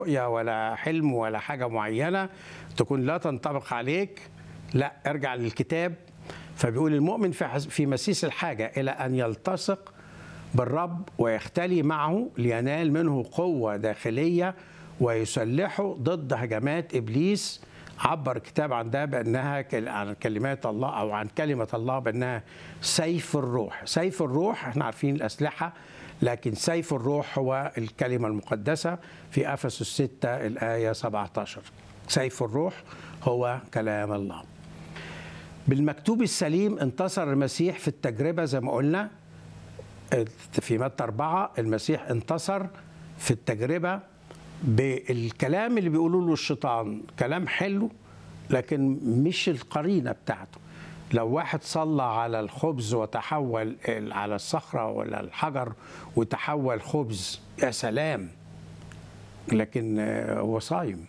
رؤية ولا حلم ولا حاجة معينة تكون لا تنطبق عليك لا ارجع للكتاب فبيقول المؤمن في حس- في مسيس الحاجة إلى أن يلتصق بالرب ويختلي معه لينال منه قوة داخلية ويسلحه ضد هجمات إبليس عبر الكتاب عن ده بأنها كل- عن كلمات الله أو عن كلمة الله بأنها سيف الروح سيف الروح احنا عارفين الأسلحة لكن سيف الروح هو الكلمة المقدسة في أفسس 6 الآية 17 سيف الروح هو كلام الله بالمكتوب السليم انتصر المسيح في التجربة زي ما قلنا في متى أربعة المسيح انتصر في التجربة بالكلام اللي بيقولوا له الشيطان كلام حلو لكن مش القرينة بتاعته لو واحد صلى على الخبز وتحول ال- على الصخرة ولا الحجر وتحول خبز يا سلام لكن آه، هو صايم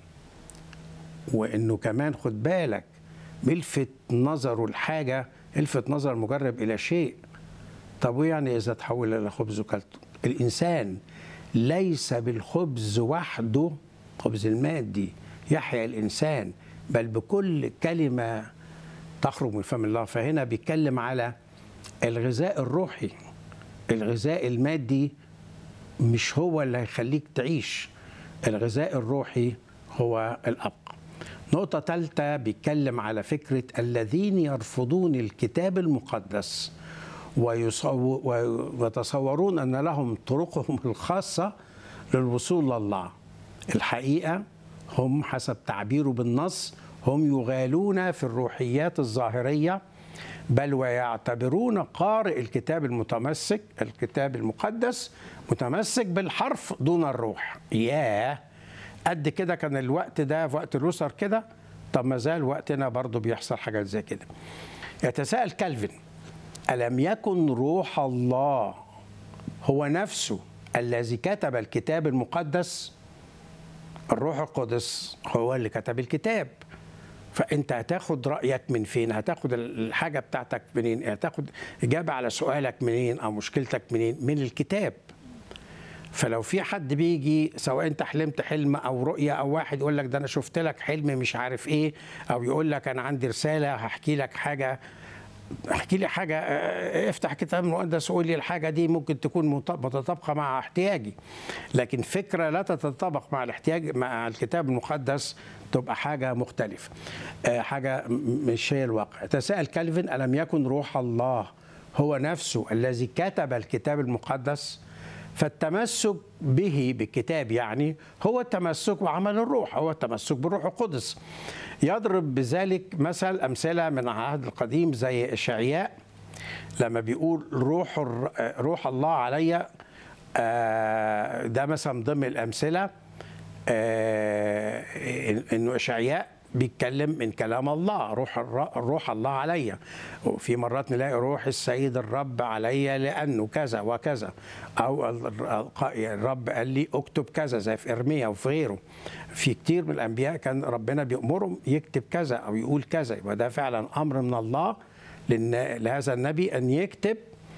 وانه كمان خد بالك ملفت نظره الحاجة الفت نظر المجرب إلى شيء طب وإيه يعني إذا تحول إلى خبز وكلته الإنسان ليس بالخبز وحده خبز المادي يحيا الإنسان بل بكل كلمة تخرج من فم الله فهنا بيتكلم على الغذاء الروحي الغذاء المادي مش هو اللي هيخليك تعيش الغذاء الروحي هو الأبقى نقطة ثالثة بيتكلم على فكرة الذين يرفضون الكتاب المقدس ويصو- ويتصورون أن لهم طرقهم الخاصة للوصول لله الحقيقة هم حسب تعبيره بالنص هم يغالون في الروحيات الظاهرية بل ويعتبرون قارئ الكتاب المتمسك الكتاب المقدس متمسك بالحرف دون الروح ياه قد كده كان الوقت ده في وقت الأسر كده طب ما زال وقتنا برضو بيحصل حاجات زي كده يتساءل كالفن ألم يكن روح الله هو نفسه الذي كتب الكتاب المقدس الروح القدس هو اللي كتب الكتاب فانت هتاخد رايك من فين هتاخد الحاجه بتاعتك منين هتاخد اجابه على سؤالك منين او مشكلتك منين من الكتاب فلو في حد بيجي سواء انت حلمت حلم او رؤيه او واحد يقول لك ده انا شفت لك حلم مش عارف ايه او يقول لك انا عندي رساله هحكي لك حاجه احكي لي حاجه اه، افتح كتاب مقدس وقول لي الحاجه دي ممكن تكون مت- متطابقه مع احتياجي لكن فكره لا تتطابق مع الاحتياج مع الكتاب المقدس تبقى حاجه مختلفه اه، حاجه م- مش هي الواقع تساءل كالفن الم يكن روح الله هو نفسه الذي كتب الكتاب المقدس فالتمسك به بالكتاب يعني هو التمسك بعمل الروح هو التمسك بالروح القدس يضرب بذلك مثل أمثلة من العهد القديم زي إشعياء لما بيقول روح الر- روح الله علي آه، ده مثلا ضمن الأمثلة آه، إن- إنه إشعياء بيتكلم من كلام الله روح الر- روح الله عليا وفي مرات نلاقي روح السيد الرب عليا لانه كذا وكذا او ال- ال- الرب قال لي اكتب كذا زي في ارميا وفي غيره في كتير من الانبياء كان ربنا بيامرهم يكتب كذا او يقول كذا يبقى ده فعلا امر من الله لن- لهذا النبي ان يكتب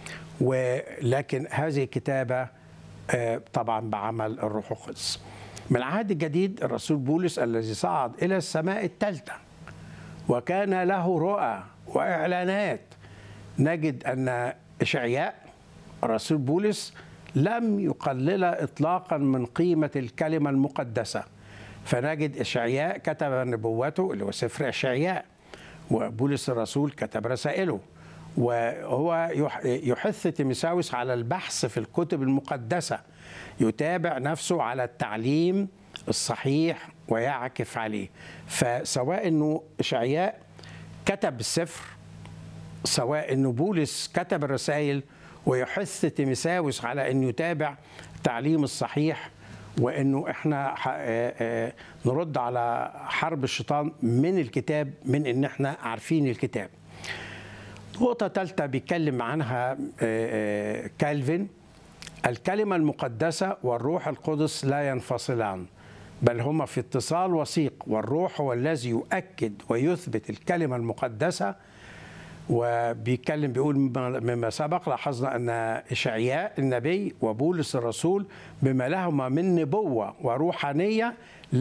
ولكن هذه الكتابه آه، طبعا بعمل الروح القدس من العهد الجديد الرسول بولس الذي صعد الى السماء الثالثه وكان له رؤى واعلانات نجد ان اشعياء الرسول بولس لم يقلل اطلاقا من قيمه الكلمه المقدسه فنجد اشعياء كتب نبوته اللي هو سفر اشعياء وبولس الرسول كتب رسائله وهو يح- يحث تيمساوس على البحث في الكتب المقدسه يتابع نفسه على التعليم الصحيح ويعكف عليه فسواء انه اشعياء كتب السفر سواء انه بولس كتب الرسائل ويحث تيمساوس على انه يتابع التعليم الصحيح وانه احنا ح- آه، آه، نرد على حرب الشيطان من الكتاب من ان احنا عارفين الكتاب نقطة ثالثة بيتكلم عنها آه، آه، كالفين الكلمة المقدسة والروح القدس لا ينفصلان بل هما في اتصال وثيق والروح هو الذي يؤكد ويثبت الكلمة المقدسة وبيتكلم بيقول مما مما سبق لاحظنا ان اشعياء النبي وبولس الرسول بما لهما من نبوه وروحانيه